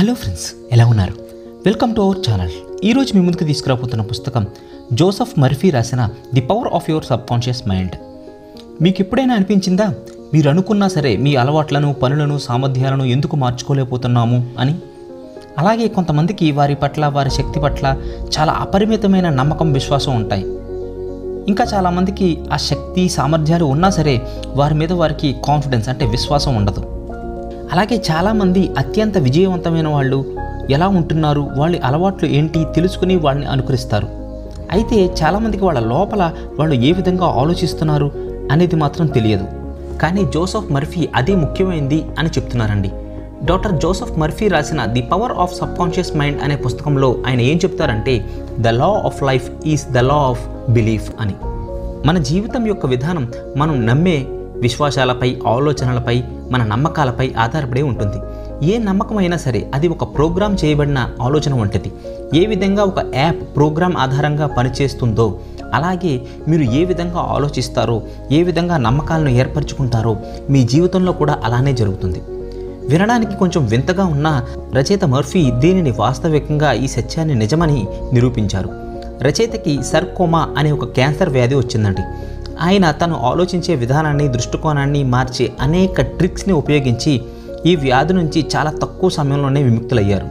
hello friends ఎలా ఉన్నారు welcome to our channel ఈరోజు మీ ముందుకు తీసుకురాబోతున్న పుస్తకం జోసఫ్ మర్ఫీ రాసిన the power of your subconscious mind మీకు ఎప్పుడైనా అనిపించిందా మీరు అనుకున్నా సరే మీ అలవాట్లను పనులను సామర్థ్యాలను ఎందుకు మార్చుకోలేకపోతున్నాము అని అలాగే కొంతమందికి వారి పట్ల వారి శక్తి పట్ల చాలా అపరిమితమైన నమ్మకం విశ్వాసం ఉంటాయి ఇంకా చాలామందికి ఆ శక్తి సామర్థ్యాలు ఉన్నా సరే వారి మీద వారికి కాన్ఫిడెన్స్ అంటే విశ్వాసం ఉండదు అలాగే చాలామంది అత్యంత విజయవంతమైన వాళ్ళు ఎలా ఉంటున్నారు వాళ్ళ అలవాట్లు ఏంటి తెలుసుకుని వాళ్ళని అనుకరిస్తారు అయితే చాలామందికి వాళ్ళ లోపల వాళ్ళు ఏ విధంగా ఆలోచిస్తున్నారు అనేది మాత్రం తెలియదు కానీ జోసఫ్ మర్ఫీ అదే ముఖ్యమైనది అని చెప్తున్నారండి డాక్టర్ జోసఫ్ మర్ఫీ రాసిన the power of subconscious mind అనే పుస్తకంలో ఆయన ఏం చెప్తారంటే the law of life is the law of belief అని మన జీవితం యొక్క విధానం మనం నమ్మే విశ్వాసాలపై ఆలోచనలపై మన నమ్మకాలపై ఆధారపడి ఉంటుంది ఏ నమ్మకం అయినా సరే అది ఒక ప్రోగ్రామ్ చేయబడిన ఆలోచన వంటిది ఏ విధంగా ఒక యాప్ ప్రోగ్రామ్ ఆధారంగా పనిచేస్తుందో అలాగే మీరు ఏ విధంగా ఆలోచిస్తారో ఏ విధంగా నమ్మకాలను ఏర్పరచుకుంటారో మీ జీవితంలో కూడా అలానే జరుగుతుంది వినడానికి కొంచెం వింతగా ఉన్న రచయిత మర్ఫీ దీనిని వాస్తవికంగా ఈ సత్యాన్ని నిజమని నిరూపించారు రచయితకి సర్కోమా అనే ఒక క్యాన్సర్ వ్యాధి వచ్చిందండి ఆయన తను ఆలోచించే విధానాన్ని దృష్టికోణాన్ని మార్చే అనేక ట్రిక్స్ని ఉపయోగించి ఈ వ్యాధి నుంచి చాలా తక్కువ సమయంలోనే విముక్తులయ్యారు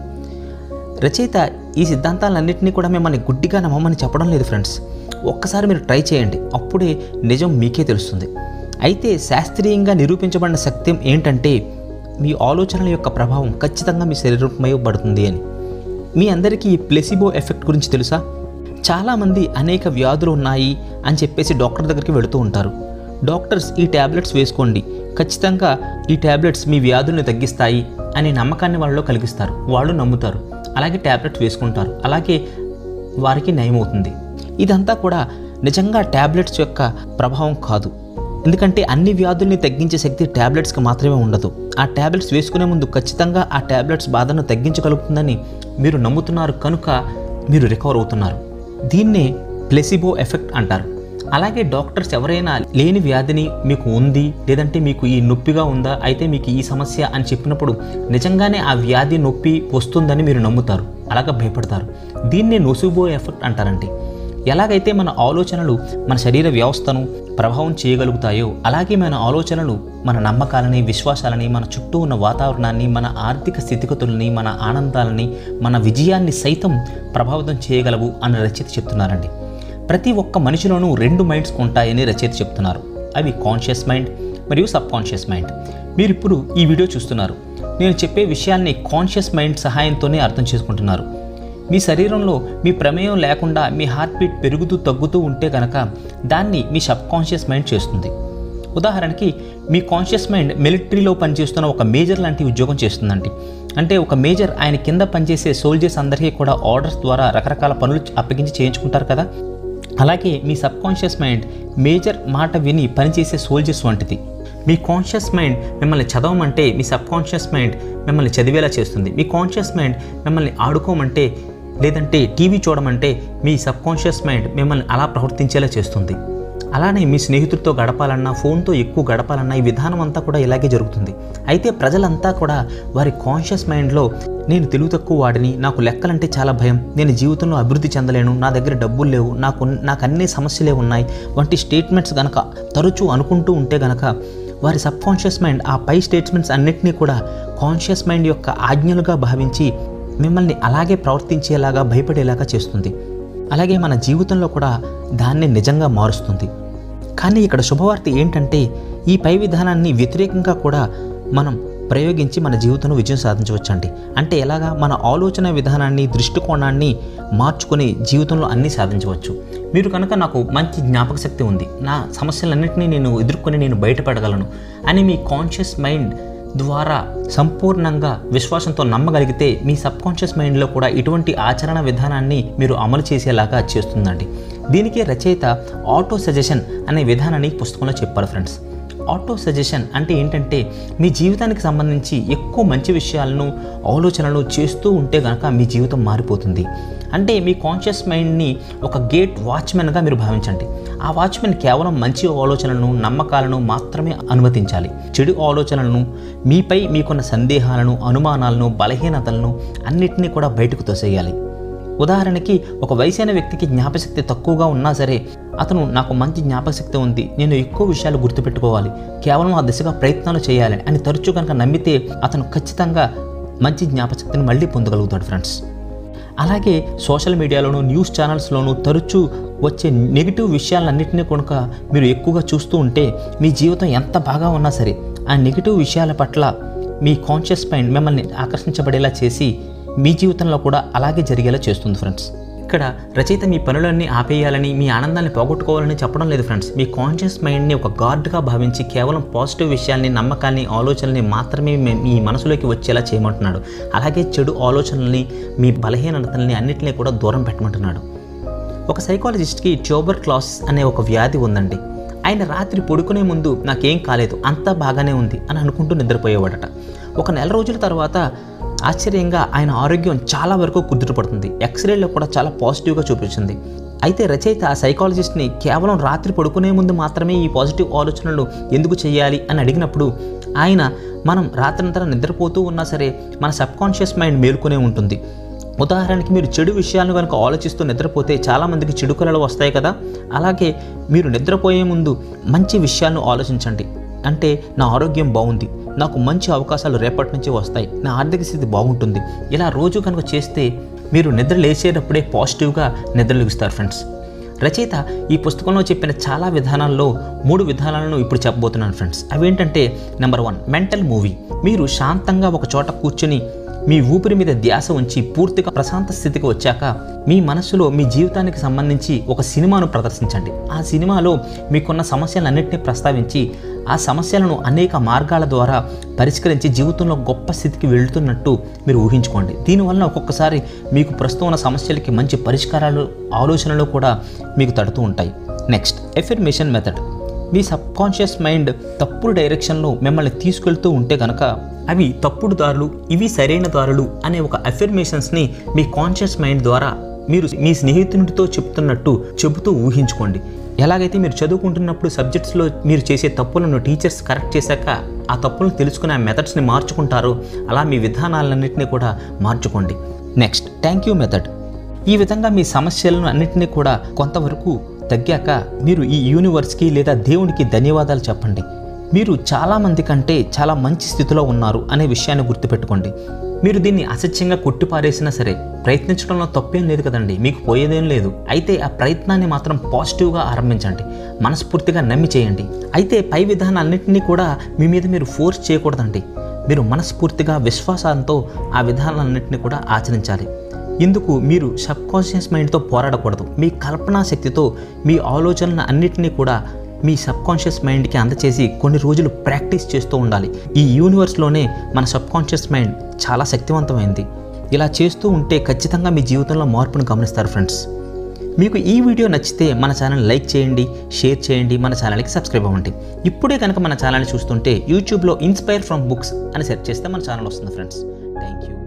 రచయిత ఈ సిద్ధాంతాలన్నింటినీ కూడా మిమ్మల్ని గుడ్డిగా నమ్మమని చెప్పడం లేదు ఫ్రెండ్స్ ఒక్కసారి మీరు ట్రై చేయండి అప్పుడే నిజం మీకే తెలుస్తుంది అయితే శాస్త్రీయంగా నిరూపించబడిన సత్యం ఏంటంటే మీ ఆలోచనల యొక్క ప్రభావం ఖచ్చితంగా మీ శరీరంపై పడుతుంది అని మీ అందరికీ ఈ ప్లెసిబో ఎఫెక్ట్ గురించి తెలుసా చాలామంది అనేక వ్యాధులు ఉన్నాయి అని చెప్పేసి డాక్టర్ దగ్గరికి వెళుతూ ఉంటారు డాక్టర్స్ ఈ ట్యాబ్లెట్స్ వేసుకోండి ఖచ్చితంగా ఈ ట్యాబ్లెట్స్ మీ వ్యాధుల్ని తగ్గిస్తాయి అనే నమ్మకాన్ని వాళ్ళలో కలిగిస్తారు వాళ్ళు నమ్ముతారు అలాగే ట్యాబ్లెట్స్ వేసుకుంటారు అలాగే వారికి నయమవుతుంది ఇదంతా కూడా నిజంగా ట్యాబ్లెట్స్ యొక్క ప్రభావం కాదు ఎందుకంటే అన్ని వ్యాధుల్ని తగ్గించే శక్తి ట్యాబ్లెట్స్కి మాత్రమే ఉండదు ఆ ట్యాబ్లెట్స్ వేసుకునే ముందు ఖచ్చితంగా ఆ ట్యాబ్లెట్స్ బాధను తగ్గించగలుగుతుందని మీరు నమ్ముతున్నారు కనుక మీరు రికవర్ అవుతున్నారు దీన్నే ప్లెసిబో ఎఫెక్ట్ అంటారు అలాగే డాక్టర్స్ ఎవరైనా లేని వ్యాధిని మీకు ఉంది లేదంటే మీకు ఈ నొప్పిగా ఉందా అయితే మీకు ఈ సమస్య అని చెప్పినప్పుడు నిజంగానే ఆ వ్యాధి నొప్పి వస్తుందని మీరు నమ్ముతారు అలాగ భయపడతారు దీన్నే నొసిబో ఎఫెక్ట్ అంటారండి ఎలాగైతే మన ఆలోచనలు మన శరీర వ్యవస్థను ప్రభావం చేయగలుగుతాయో అలాగే మన ఆలోచనలు మన నమ్మకాలని విశ్వాసాలని మన చుట్టూ ఉన్న వాతావరణాన్ని మన ఆర్థిక స్థితిగతుల్ని మన ఆనందాలని మన విజయాన్ని సైతం ప్రభావితం చేయగలవు అని రచయిత చెప్తున్నారండి ప్రతి ఒక్క మనిషిలోనూ రెండు మైండ్స్ ఉంటాయని రచయిత చెప్తున్నారు అవి కాన్షియస్ మైండ్ మరియు సబ్ కాన్షియస్ మైండ్ మీరు ఇప్పుడు ఈ వీడియో చూస్తున్నారు నేను చెప్పే విషయాన్ని కాన్షియస్ మైండ్ సహాయంతోనే అర్థం చేసుకుంటున్నారు మీ శరీరంలో మీ ప్రమేయం లేకుండా మీ హార్ట్ బీట్ పెరుగుతూ తగ్గుతూ ఉంటే కనుక దాన్ని మీ సబ్ కాన్షియస్ మైండ్ చేస్తుంది ఉదాహరణకి మీ కాన్షియస్ మైండ్ మిలిటరీలో పనిచేస్తున్న ఒక మేజర్ లాంటి ఉద్యోగం చేస్తుందండి అంటే ఒక మేజర్ ఆయన కింద పనిచేసే సోల్జర్స్ అందరికీ కూడా ఆర్డర్స్ ద్వారా రకరకాల పనులు అప్పగించి చేయించుకుంటారు కదా అలాగే మీ సబ్ కాన్షియస్ మైండ్ మేజర్ మాట విని పనిచేసే సోల్జర్స్ వంటిది మీ కాన్షియస్ మైండ్ మిమ్మల్ని చదవమంటే మీ సబ్ కాన్షియస్ మైండ్ మిమ్మల్ని చదివేలా చేస్తుంది మీ కాన్షియస్ మైండ్ మిమ్మల్ని ఆడుకోమంటే లేదంటే టీవీ చూడమంటే మీ సబ్ కాన్షియస్ మైండ్ మిమ్మల్ని అలా ప్రవర్తించేలా చేస్తుంది అలానే మీ స్నేహితుడితో గడపాలన్నా ఫోన్తో ఎక్కువ గడపాలన్నా ఈ విధానం అంతా కూడా ఇలాగే జరుగుతుంది అయితే ప్రజలంతా కూడా వారి కాన్షియస్ మైండ్లో నేను తెలుగు తక్కువ వాడిని నాకు లెక్కలంటే చాలా భయం నేను జీవితంలో అభివృద్ధి చెందలేను నా దగ్గర డబ్బులు లేవు నాకు నాకు అన్ని సమస్యలే ఉన్నాయి వంటి స్టేట్మెంట్స్ గనక తరచూ అనుకుంటూ ఉంటే గనక వారి సబ్ కాన్షియస్ మైండ్ ఆ పై స్టేట్మెంట్స్ అన్నిటినీ కూడా కాన్షియస్ మైండ్ యొక్క ఆజ్ఞలుగా భావించి మిమ్మల్ని అలాగే ప్రవర్తించేలాగా భయపడేలాగా చేస్తుంది అలాగే మన జీవితంలో కూడా దాన్ని నిజంగా మారుస్తుంది కానీ ఇక్కడ శుభవార్త ఏంటంటే ఈ పై విధానాన్ని వ్యతిరేకంగా కూడా మనం ప్రయోగించి మన జీవితంలో విజయం సాధించవచ్చండి అంటే ఎలాగా మన ఆలోచన విధానాన్ని దృష్టికోణాన్ని మార్చుకొని జీవితంలో అన్నీ సాధించవచ్చు మీరు కనుక నాకు మంచి జ్ఞాపక శక్తి ఉంది నా సమస్యలన్నింటినీ నేను ఎదుర్కొని నేను బయటపడగలను అని మీ కాన్షియస్ మైండ్ ద్వారా సంపూర్ణంగా విశ్వాసంతో నమ్మగలిగితే మీ సబ్ కాన్షియస్ మైండ్లో కూడా ఇటువంటి ఆచరణ విధానాన్ని మీరు అమలు చేసేలాగా చేస్తుందండి దీనికే రచయిత ఆటో సజెషన్ అనే విధానాన్ని పుస్తకంలో చెప్పారు ఫ్రెండ్స్ ఆటో సజెషన్ అంటే ఏంటంటే మీ జీవితానికి సంబంధించి ఎక్కువ మంచి విషయాలను ఆలోచనలు చేస్తూ ఉంటే కనుక మీ జీవితం మారిపోతుంది అంటే మీ కాన్షియస్ మైండ్ని ఒక గేట్ వాచ్మెన్గా మీరు భావించండి ఆ వాచ్మెన్ కేవలం మంచి ఆలోచనలను నమ్మకాలను మాత్రమే అనుమతించాలి చెడు ఆలోచనలను మీపై మీకున్న సందేహాలను అనుమానాలను బలహీనతలను అన్నిటినీ కూడా బయటకు తోసేయాలి ఉదాహరణకి ఒక వయసైన వ్యక్తికి జ్ఞాపశక్తి తక్కువగా ఉన్నా సరే అతను నాకు మంచి జ్ఞాపశక్తి ఉంది నేను ఎక్కువ విషయాలు గుర్తుపెట్టుకోవాలి కేవలం ఆ దిశగా ప్రయత్నాలు చేయాలి అని తరచూ కనుక నమ్మితే అతను ఖచ్చితంగా మంచి జ్ఞాపశక్తిని మళ్ళీ పొందగలుగుతాడు ఫ్రెండ్స్ అలాగే సోషల్ మీడియాలోను న్యూస్ ఛానల్స్లోనూ తరచూ వచ్చే నెగిటివ్ విషయాలన్నింటినీ కనుక మీరు ఎక్కువగా చూస్తూ ఉంటే మీ జీవితం ఎంత బాగా ఉన్నా సరే ఆ నెగిటివ్ విషయాల పట్ల మీ కాన్షియస్ మైండ్ మిమ్మల్ని ఆకర్షించబడేలా చేసి మీ జీవితంలో కూడా అలాగే జరిగేలా చేస్తుంది ఫ్రెండ్స్ ఇక్కడ రచయిత మీ పనులన్నీ ఆపేయాలని మీ ఆనందాన్ని పోగొట్టుకోవాలని చెప్పడం లేదు ఫ్రెండ్స్ మీ కాన్షియస్ మైండ్ని ఒక గాడ్గా భావించి కేవలం పాజిటివ్ విషయాల్ని నమ్మకాన్ని ఆలోచనల్ని మాత్రమే మీ- మీ మనసులోకి వచ్చేలా చేయమంటున్నాడు అలాగే చెడు ఆలోచనల్ని మీ బలహీనతల్ని అన్నింటినీ కూడా దూరం పెట్టమంటున్నాడు ఒక సైకాలజిస్ట్కి ట్యూబర్ క్లాస్ అనే ఒక వ్యాధి ఉందండి ఆయన రాత్రి పడుకునే ముందు నాకేం కాలేదు అంతా బాగానే ఉంది అని అనుకుంటూ నిద్రపోయేవాడట ఒక నెల రోజుల తర్వాత ఆశ్చర్యంగా ఆయన ఆరోగ్యం చాలా వరకు కుదుటపడుతుంది ఎక్స్రేలో కూడా చాలా పాజిటివ్గా చూపించింది అయితే రచయిత ఆ సైకాలజిస్ట్ని కేవలం రాత్రి పడుకునే ముందు మాత్రమే ఈ పాజిటివ్ ఆలోచనలు ఎందుకు చేయాలి అని అడిగినప్పుడు ఆయన మనం రాత్రంతా నిద్రపోతూ ఉన్నా సరే మన సబ్కాన్షియస్ మైండ్ మేల్కొనే ఉంటుంది ఉదాహరణకి మీరు చెడు విషయాలను కనుక ఆలోచిస్తూ నిద్రపోతే చాలామందికి చెడు కళలు వస్తాయి కదా అలాగే మీరు నిద్రపోయే ముందు మంచి విషయాలను ఆలోచించండి అంటే నా ఆరోగ్యం బాగుంది నాకు మంచి అవకాశాలు రేపటి నుంచి వస్తాయి నా ఆర్థిక స్థితి బాగుంటుంది ఇలా రోజు కనుక చేస్తే మీరు నిద్ర లేచేటప్పుడే పాజిటివ్గా నిద్ర లెగుస్తారు ఫ్రెండ్స్ రచయిత ఈ పుస్తకంలో చెప్పిన చాలా విధానాల్లో మూడు విధానాలను ఇప్పుడు చెప్పబోతున్నాను ఫ్రెండ్స్ అవేంటంటే నెంబర్ వన్ మెంటల్ మూవీ మీరు శాంతంగా ఒక చోట కూర్చొని మీ ఊపిరి మీద ధ్యాస ఉంచి పూర్తిగా ప్రశాంత స్థితికి వచ్చాక మీ మనస్సులో మీ జీవితానికి సంబంధించి ఒక సినిమాను ప్రదర్శించండి ఆ సినిమాలో మీకున్న సమస్యలన్నింటినీ ప్రస్తావించి ఆ సమస్యలను అనేక మార్గాల ద్వారా పరిష్కరించి జీవితంలో గొప్ప స్థితికి వెళ్తున్నట్టు మీరు ఊహించుకోండి దీనివల్ల ఒక్కొక్కసారి మీకు ప్రస్తుతం ఉన్న సమస్యలకి మంచి పరిష్కారాలు ఆలోచనలు కూడా మీకు తడుతూ ఉంటాయి నెక్స్ట్ ఎఫర్మేషన్ మెథడ్ మీ సబ్ కాన్షియస్ మైండ్ తప్పుడు డైరెక్షన్లో మిమ్మల్ని తీసుకెళ్తూ ఉంటే కనుక అవి తప్పుడు దారులు ఇవి సరైన దారులు అనే ఒక అఫర్మేషన్స్ని మీ కాన్షియస్ మైండ్ ద్వారా మీరు మీ స్నేహితునితో చెప్తున్నట్టు చెబుతూ ఊహించుకోండి ఎలాగైతే మీరు చదువుకుంటున్నప్పుడు సబ్జెక్ట్స్లో మీరు చేసే తప్పులను టీచర్స్ కరెక్ట్ చేశాక ఆ తప్పులను తెలుసుకునే ఆ మెథడ్స్ని మార్చుకుంటారో అలా మీ విధానాలన్నింటినీ కూడా మార్చుకోండి నెక్స్ట్ థ్యాంక్ యూ మెథడ్ ఈ విధంగా మీ సమస్యలను అన్నింటినీ కూడా కొంతవరకు తగ్గాక మీరు ఈ యూనివర్స్కి లేదా దేవునికి ధన్యవాదాలు చెప్పండి మీరు చాలామంది కంటే చాలా మంచి స్థితిలో ఉన్నారు అనే విషయాన్ని గుర్తుపెట్టుకోండి మీరు దీన్ని అసత్యంగా కొట్టిపారేసినా సరే ప్రయత్నించడంలో తప్పేం లేదు కదండి మీకు పోయేదేం లేదు అయితే ఆ ప్రయత్నాన్ని మాత్రం పాజిటివ్గా ఆరంభించండి మనస్ఫూర్తిగా నమ్మి చేయండి అయితే పై విధానాలన్నింటినీ కూడా మీ మీద మీరు ఫోర్స్ చేయకూడదండి మీరు మనస్ఫూర్తిగా విశ్వాసంతో ఆ విధానాలన్నింటినీ కూడా ఆచరించాలి ఇందుకు మీరు సబ్కాన్షియస్ మైండ్తో పోరాడకూడదు మీ కల్పనా శక్తితో మీ ఆలోచనల అన్నిటినీ కూడా మీ సబ్కాన్షియస్ మైండ్కి అందచేసి కొన్ని రోజులు ప్రాక్టీస్ చేస్తూ ఉండాలి ఈ యూనివర్స్లోనే మన సబ్కాన్షియస్ మైండ్ చాలా శక్తివంతమైంది ఇలా చేస్తూ ఉంటే ఖచ్చితంగా మీ జీవితంలో మార్పును గమనిస్తారు ఫ్రెండ్స్ మీకు ఈ వీడియో నచ్చితే మన ఛానల్ లైక్ చేయండి షేర్ చేయండి మన ఛానల్కి సబ్స్క్రైబ్ అవ్వండి ఇప్పుడే కనుక మన ఛానల్ని చూస్తుంటే యూట్యూబ్లో ఇన్స్పైర్ ఫ్రమ్ బుక్స్ అని సెర్చ్ చేస్తే మన ఛానల్ వస్తుంది ఫ్రెండ్స్ థ్యాంక్ యూ